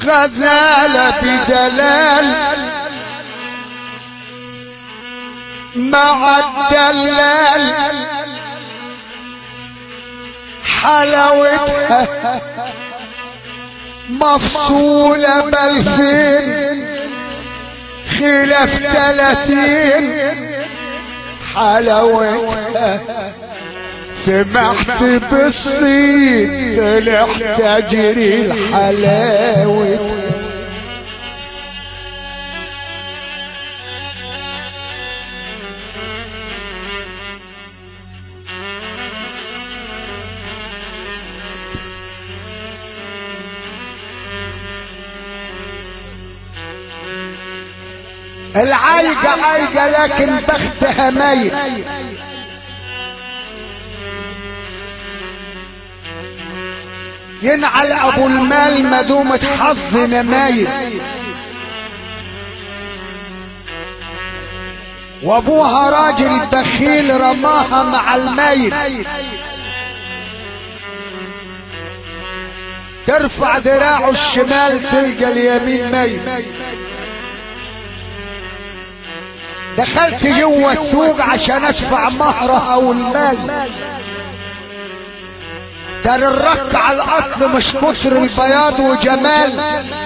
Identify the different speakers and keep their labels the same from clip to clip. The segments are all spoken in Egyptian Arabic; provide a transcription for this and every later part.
Speaker 1: غزالة بدلال مع الدلال حلاوتها مفصولة بلفين خلاف ثلاثين حلاوتها سمعت بالصين طلع تجري الحلاوة العايقة عايقة لكن بختها ميت ينعل ابو المال مدومة حظ نمايل وابوها راجل بخيل رماها مع المايل ترفع دراعه الشمال تلقى اليمين ميل دخلت جوه السوق عشان ادفع مهرها والمال دار الرك على الاصل مش كسر البياض وجمال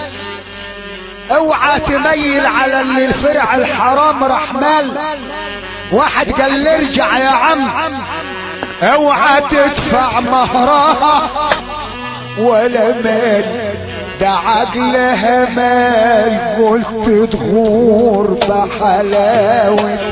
Speaker 1: اوعى تميل على اللي الفرع الحرام رحمال واحد قال لي ارجع يا عم اوعى تدفع مهرها ولا مال ده عقلها مال قلت تغور بحلاوه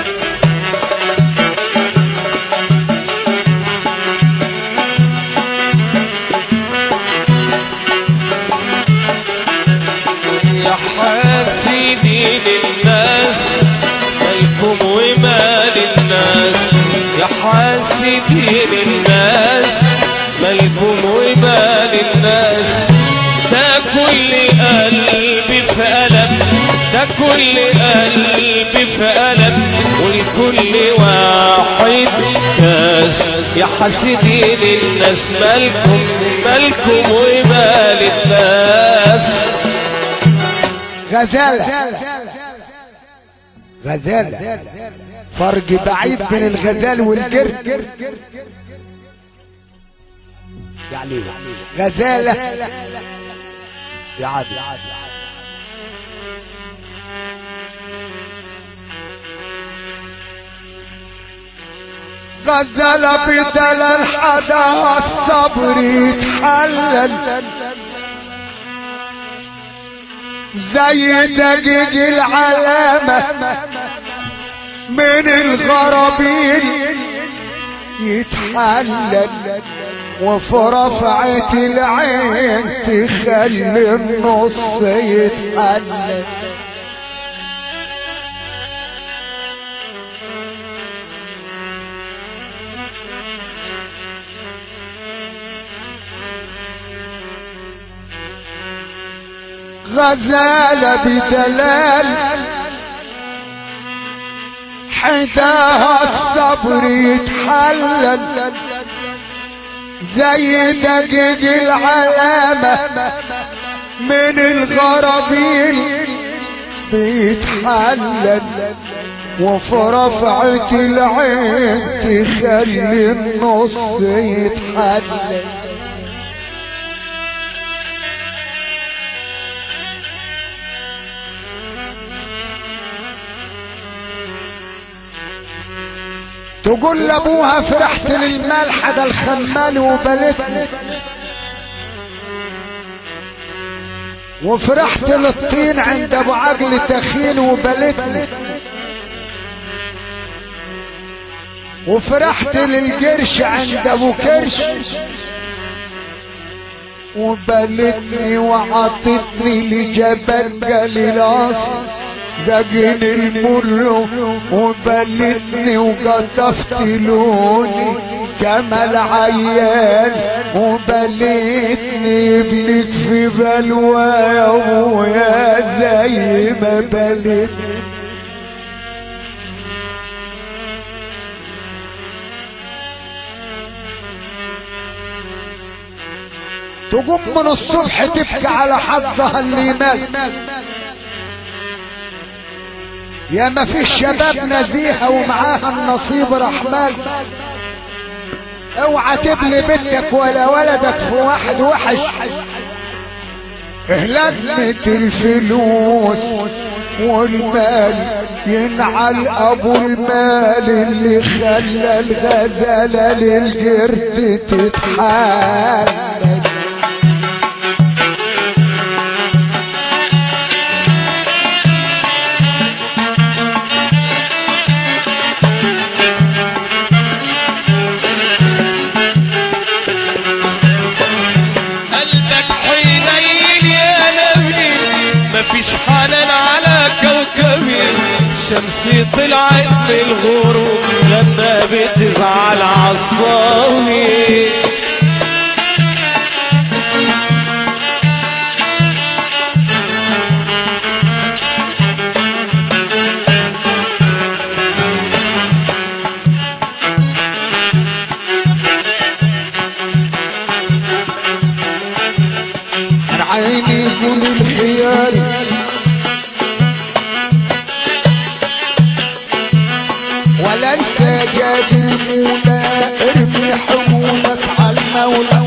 Speaker 2: يا حاسدين الناس مالكم ومال الناس يا حاسدين الناس مالكم ومال الناس ده كل قلبي في ألم ده كل قلبي في ألم ولكل واحد كاس يا حاسدين الناس مالكم مالكم ومال الناس
Speaker 1: غزالة غزالة فرق بعيد بين الغزال والقرد يعني غزالة يا عادل غزالة بدل الحدا الصبر يتحلل زي دقيق العلامة من الغرابين يتحلل وفي رفعة العين تخلي النص يتحلل غزالة بدلال حداها الصبر يتحلل زي دقيق العلامة من الغرابين بيتحلل وفي رفعة العين تخلي النص يتحلل تقول لابوها فرحت للمال حدا الخمال وبلتني وفرحت للطين عند ابو عقل تخين وبلتني وفرحت للقرش عند ابو كرش وبلتني وعطتني لجبل قليلاص دقن المر وبلتني وقطفت لوني كما العيال وبلتني ابنك في بلوى يا ابويا زي ما بلتني تقوم من الصبح تبكي على حظها اللي مات يا ما في الشباب نزيهة ومعاها النصيب رحمن اوعى تبني بنتك ولا ولدك في واحد وحش لجنة الفلوس والمال ينعل ابو المال اللي خلى الغزالة للجرد تتحال
Speaker 2: قلبك حنين يا نبي مفيش حنان على كوكبي شمسي طلعت من الغروب لما بتزعل عصامي
Speaker 1: عن عيني يقول الخيال ولا انت جاد المولى ارمي حمولك على المولى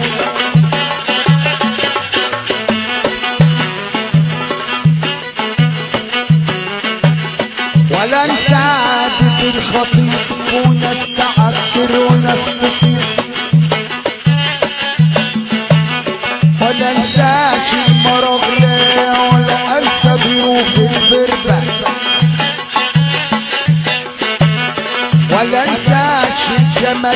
Speaker 1: ولا انت عابد الخطيب كون التعكر ونستطيع ولا انساش المرض لا ولا انسى ضيوف البربة ولا انساش الجمل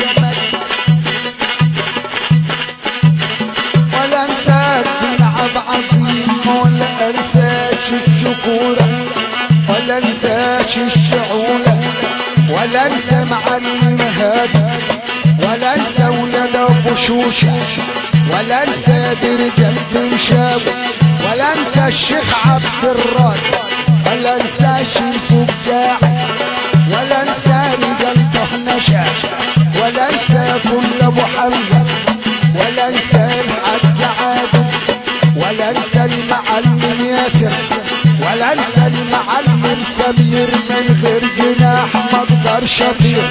Speaker 1: ولا انساش العب عظيم ولا انساش الشكورة ولا انساش الشعولة ولا انسى معلم هادي ولا انسى ولاد ابو شوشة ولا انسى درجة بنشاوي ولا انسى الشيخ عبد الرازق ولا انسى الفجاع ولا انسى رجال طهنشة ولا انسى كل ابو حمزة ولا انسى الحاج عادل ولا انسى المعلم ياسر ولا انسى المعلم سمير من غير جناح ما اقدرش اطير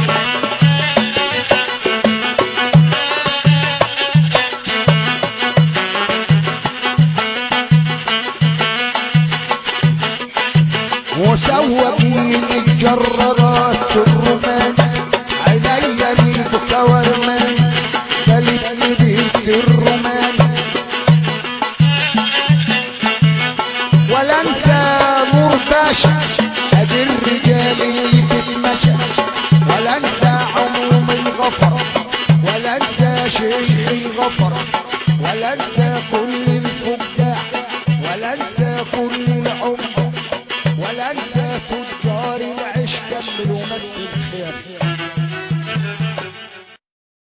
Speaker 1: وسوقين الجرارات الرومان عينيا من بكورمان بلدني بيت الرومان ولا انسى نور باشا